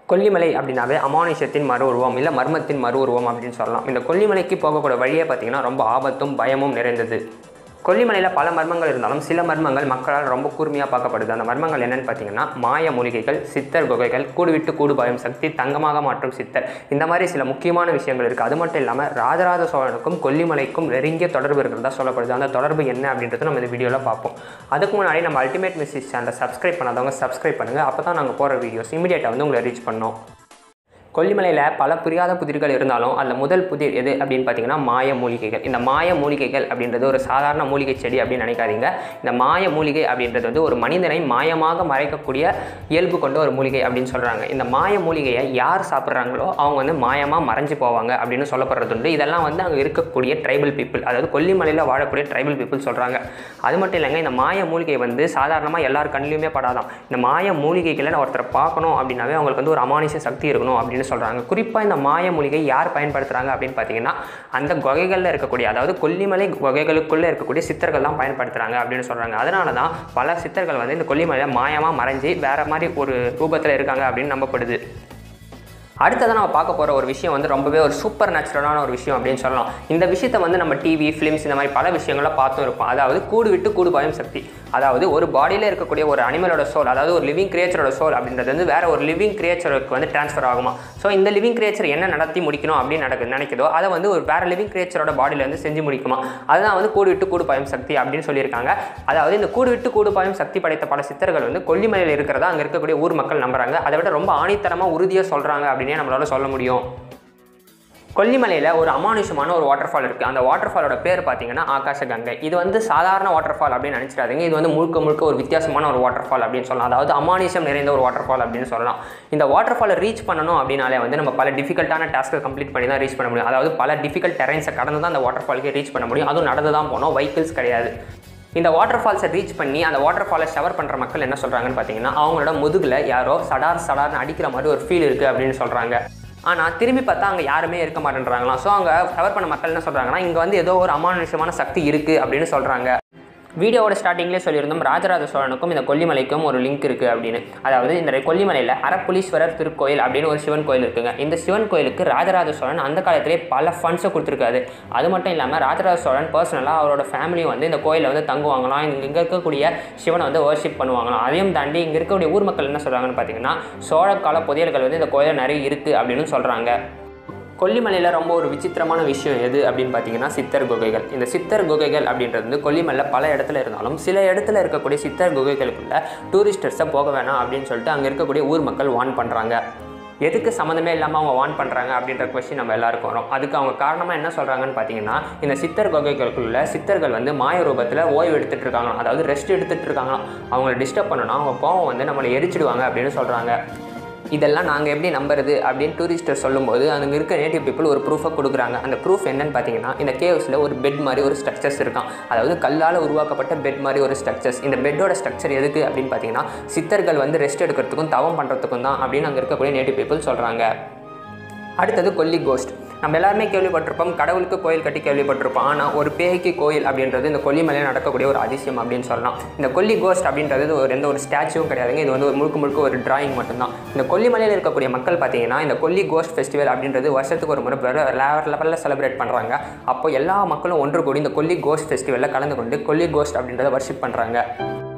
கொல்லிமலை அப்படின்னாவே அமானுஷத்தின் மறு உருவம் இல்லை மர்மத்தின் மறு உருவம் அப்படின்னு சொல்லலாம் இந்த கொல்லிமலைக்கு போகக்கூடிய வழியே பார்த்தீங்கன்னா ரொம்ப ஆபத்தும் பயமும் நிறைந்தது கொல்லிமலையில் பல மர்மங்கள் இருந்தாலும் சில மர்மங்கள் மக்களால் ரொம்ப கூர்மையாக பார்க்கப்படுது அந்த மர்மங்கள் என்னன்னு பார்த்தீங்கன்னா மாய மூலிகைகள் சித்தர் குகைகள் கூடு விட்டு கூடு பயம் சக்தி தங்கமாக மாற்றும் சித்தர் இந்த மாதிரி சில முக்கியமான விஷயங்கள் இருக்குது அது மட்டும் இல்லாமல் ராஜராஜ சோழனுக்கும் கொல்லிமலைக்கும் நெருங்கிய தொடர்பு இருக்கிறதா சொல்லப்படுது அந்த தொடர்பு என்ன அப்படின்றத நம்ம இந்த வீடியோவில் பார்ப்போம் அதுக்கு முன்னாடி நம்ம அல்டிமேட் மிஸ்ஸஸ் சேனலை சப்ஸ்கிரைப் பண்ணாதவங்க சப்ஸ்கிரைப் பண்ணுங்கள் அப்போ தான் நாங்கள் போகிற வீடியோஸ் இமீடியட்டாக வந்து உங்களை ரீச் பண்ணோம் கொல்லிமலையில் பல புரியாத புதிர்கள் இருந்தாலும் அதில் முதல் புதிர் எது அப்படின்னு பார்த்தீங்கன்னா மாய மூலிகைகள் இந்த மாய மூலிகைகள் அப்படின்றது ஒரு சாதாரண மூலிகை செடி அப்படின்னு நினைக்காதீங்க இந்த மாய மூலிகை அப்படின்றது வந்து ஒரு மனிதனை மாயமாக மறைக்கக்கூடிய இயல்பு கொண்ட ஒரு மூலிகை அப்படின்னு சொல்கிறாங்க இந்த மாய மூலிகையை யார் சாப்பிட்றாங்களோ அவங்க வந்து மாயமாக மறைஞ்சு போவாங்க அப்படின்னு சொல்லப்படுறது உண்டு இதெல்லாம் வந்து அங்கே இருக்கக்கூடிய ட்ரைபல் பீப்புள் அதாவது கொல்லிமலையில் வாழக்கூடிய ட்ரைபல் பீப்புள் சொல்கிறாங்க அது மட்டும் இல்லைங்க இந்த மாய மூலிகை வந்து சாதாரணமாக எல்லார் கண்ணிலையுமே படாதான் இந்த மாய மூலிகைகளை நான் ஒருத்தரை பார்க்கணும் அப்படின்னாவே அவங்களுக்கு வந்து ஒரு அமானுஷ சக்தி இருக்கணும் அப்படின்னு சொல்கிறாங்க குறிப்பாக இந்த மாய மூலிகை யார் பயன்படுத்துகிறாங்க அப்படின்னு பார்த்தீங்கன்னா அந்த குகைகளில் இருக்கக்கூடிய அதாவது கொல்லிமலை குகைகளுக்குள்ளே இருக்கக்கூடிய சித்தர்கள் தான் பயன்படுத்துகிறாங்க அப்படின்னு சொல்கிறாங்க அதனால தான் பல சித்தர்கள் வந்து இந்த கொல்லிமலையில் மாயமாக மறைஞ்சு வேறு மாதிரி ஒரு ரூபத்தில் இருக்காங்க அப்படின்னு நம்பப்படுது அடுத்ததான் நம்ம பார்க்க போகிற ஒரு விஷயம் வந்து ரொம்பவே ஒரு சூப்பர் நேச்சுரலான ஒரு விஷயம் அப்படின்னு சொல்லலாம் இந்த விஷயத்தை வந்து நம்ம டிவி ஃபிலிம்ஸ் இந்த மாதிரி பல விஷயங்களை பார்த்தும் இருப்போம் அதாவது கூடு விட்டு கூடு பயம் சக்தி அதாவது ஒரு பாடியில் இருக்கக்கூடிய ஒரு அனிமலோட சோல் அதாவது ஒரு லிவிங் கிரியேச்சரோட சோல் அப்படின்றது வந்து வேற ஒரு லிவிங் கிரியேச்சருக்கு வந்து ட்ரான்ஸ்ஃபர் ஆகுமா ஸோ இந்த லிவிங் கிரியேச்சர் என்ன நடத்தி முடிக்கணும் அப்படின்னு நடக்குது நினைக்குதோ அதை வந்து ஒரு வேற லிவிங் கிரியேச்சரோட பாடியில் வந்து செஞ்சு முடிக்குமா அதுதான் வந்து கூடு விட்டு கூடு பயம் சக்தி அப்படின்னு சொல்லியிருக்காங்க அதாவது இந்த கூடு விட்டு கூடு பயம் சக்தி படைத்த பல சித்தர்கள் வந்து கொல்லிமலையில் இருக்கிறதா அங்கே இருக்கக்கூடிய ஊர் மக்கள் நம்புறாங்க அதை விட ரொம்ப ஆணித்தரமாக உறுதியாக சொல்கிறாங்க அப்படின்னே நம்மளால சொல்ல முடியும் கொல்லிமலையில் ஒரு அமானுஷமான ஒரு வாட்டர் ஃபால் இருக்குது அந்த வாட்டர் ஃபாலோட பேர் பார்த்தீங்கன்னா ஆகாஷ கங்கை இது வந்து சாதாரண வாட்டர் ஃபால் அப்படின்னு நினச்சிடாதீங்க இது வந்து முழுக்க முழுக்க ஒரு வித்தியாசமான ஒரு வாட்டர் ஃபால் அப்படின்னு சொல்லலாம் அதாவது அமானுஷம் நிறைந்த ஒரு வாட்டர் ஃபால் அப்படின்னு சொல்லலாம் இந்த வாட்டர் ஃபாலை ரீச் பண்ணணும் அப்படின்னாலே வந்து நம்ம பல டிஃபிகல்ட்டான டாஸ்க்கை கம்ப்ளீட் பண்ணி தான் ரீச் பண்ண முடியும் அதாவது பல டிஃபிகல்ட் டெரைன்ஸை கடந்து தான் அந்த வாட்டர் ஃபாலுக்கு ரீச் பண்ண முடியும் அதுவும் நடந்து தான் போனோம் வெஹிக்கிள்ஸ் கிடையாது இந்த வாட்டர் ஃபால்ஸை ரீச் பண்ணி அந்த வாட்டர் ஃபாலை ஷவர் பண்ணுற மக்கள் என்ன சொல்கிறாங்கன்னு பார்த்தீங்கன்னா அவங்களோட முதுகில் யாரோ சடார் சடார்னு அடிக்கிற மாதிரி ஒரு ஃபீல் இருக்குது அப்படின்னு சொல்கிறாங்க ஆனால் திரும்பி பார்த்தா அங்கே யாருமே இருக்க மாட்டேன்றாங்களாம் ஸோ அங்கே கவர் பண்ண மக்கள் என்ன சொல்கிறாங்கன்னா இங்கே வந்து ஏதோ ஒரு அமானுஷமான சக்தி இருக்குது அப்படின்னு சொல்கிறாங்க வீடியோவோட ஸ்டார்டிங்லேயே சொல்லியிருந்தோம் ராஜராஜ சோழனுக்கும் இந்த கொல்லிமலைக்கும் ஒரு லிங்க் இருக்குது அப்படின்னு அதாவது இந்த கொல்லிமலையில் அரப்புலீஸ்வரர் திருக்கோயில் அப்படின்னு ஒரு சிவன் கோயில் இருக்குங்க இந்த சிவன் கோயிலுக்கு ராஜராஜ சோழன் அந்த காலத்திலே பல ஃபண்ட்ஸை கொடுத்துருக்காரு அது மட்டும் இல்லாமல் ராஜராஜ சோழன் பர்சனலாக அவரோட ஃபேமிலியும் வந்து இந்த கோயிலில் வந்து தங்குவாங்களாம் இங்கே இங்கே இருக்கக்கூடிய சிவனை வந்து வர்ஷிப் பண்ணுவாங்களாம் அதையும் தாண்டி இங்கே இருக்கக்கூடிய ஊர் மக்கள் என்ன சொல்கிறாங்கன்னு பார்த்தீங்கன்னா சோழ கால புதையல்கள் வந்து இந்த கோயிலில் நிறைய இருக்குது அப்படின்னு சொல்கிறாங்க கொல்லிமலையில் ரொம்ப ஒரு விசித்திரமான விஷயம் எது அப்படின்னு பார்த்தீங்கன்னா சித்தர் குகைகள் இந்த சித்தர் குகைகள் அப்படின்றது வந்து கொல்லிமலையில் பல இடத்துல இருந்தாலும் சில இடத்துல இருக்கக்கூடிய சித்தர் குகைகளுக்குள்ள டூரிஸ்டர்ஸை போக வேணாம் அப்படின்னு சொல்லிட்டு அங்கே இருக்கக்கூடிய ஊர் மக்கள் வார்ன் பண்ணுறாங்க எதுக்கு சம்மந்தமே இல்லாமல் அவங்க வார்ன் பண்ணுறாங்க அப்படின்ற கொஸ்டின் நம்ம எல்லாருக்கும் வரும் அதுக்கு அவங்க காரணமாக என்ன சொல்கிறாங்கன்னு பார்த்தீங்கன்னா இந்த சித்தர் குகைகளுக்குள்ள சித்தர்கள் வந்து மாய ரூபத்தில் ஓய்வு எடுத்துகிட்டு இருக்காங்களாம் அதாவது ரெஸ்ட் எடுத்துகிட்டு இருக்காங்களாம் அவங்கள டிஸ்டர்ப் பண்ணணும் அவங்க கோவம் வந்து நம்மளை எரிச்சிடுவாங்க அப்படின்னு சொல்கிறாங்க இதெல்லாம் நாங்கள் எப்படி நம்புறது அப்படின்னு டூரிஸ்டர் சொல்லும்போது அங்கே இருக்க நேட்டிவ் பீப்புள் ஒரு ப்ரூஃபை கொடுக்குறாங்க அந்த ப்ரூஃப் என்னன்னு பார்த்தீங்கன்னா இந்த கேவ்ஸில் ஒரு பெட் மாதிரி ஒரு ஸ்ட்ரக்சர்ஸ் இருக்கான் அதாவது கல்லால் உருவாக்கப்பட்ட பெட் மாதிரி ஒரு ஸ்ட்ரக்சர்ஸ் இந்த பெட்டோட ஸ்ட்ரக்சர் எதுக்கு அப்படின்னு பார்த்தீங்கன்னா சித்தர்கள் வந்து ரெஸ்ட் எடுக்கிறதுக்கும் தவம் பண்ணுறதுக்கும் தான் அப்படின்னு அங்கே இருக்கக்கூடிய நேட்டிவ் பீப்புள் சொல்கிறாங்க அடுத்தது கொல்லி கோஸ்ட் நம்ம எல்லாருமே கேள்விப்பட்டிருப்போம் கடவுளுக்கு கோயில் கட்டி கேள்விப்பட்டிருப்போம் ஆனால் ஒரு பேய்க்கு கோயில் அப்படின்றது இந்த கொல்லிமலையில் நடக்கக்கூடிய ஒரு அதிசயம் அப்படின்னு சொல்லலாம் இந்த கொல்லி கோஸ்ட் அப்படின்றது ஒரு எந்த ஒரு ஸ்டாச்சுவும் கிடையாதுங்க இது வந்து ஒரு முழுக்க முழுக்க ஒரு டிராயிங் மட்டும்தான் இந்த கொல்லிமலையில் இருக்கக்கூடிய மக்கள் பார்த்தீங்கன்னா இந்த கொல்லி கோஸ்ட் ஃபெஸ்டிவல் அப்படின்றது வருஷத்துக்கு ஒரு முறை வேறு வேறு லெவலில் செலிப்ரேட் பண்ணுறாங்க அப்போ எல்லா மக்களும் ஒன்று கூடி இந்த கொல்லி கோஸ்ட் ஃபெஸ்டிவலில் கலந்து கொண்டு கொல்லி கோஸ்ட் அப்படின்றத வர்ஷிப் பண்ணுறாங்க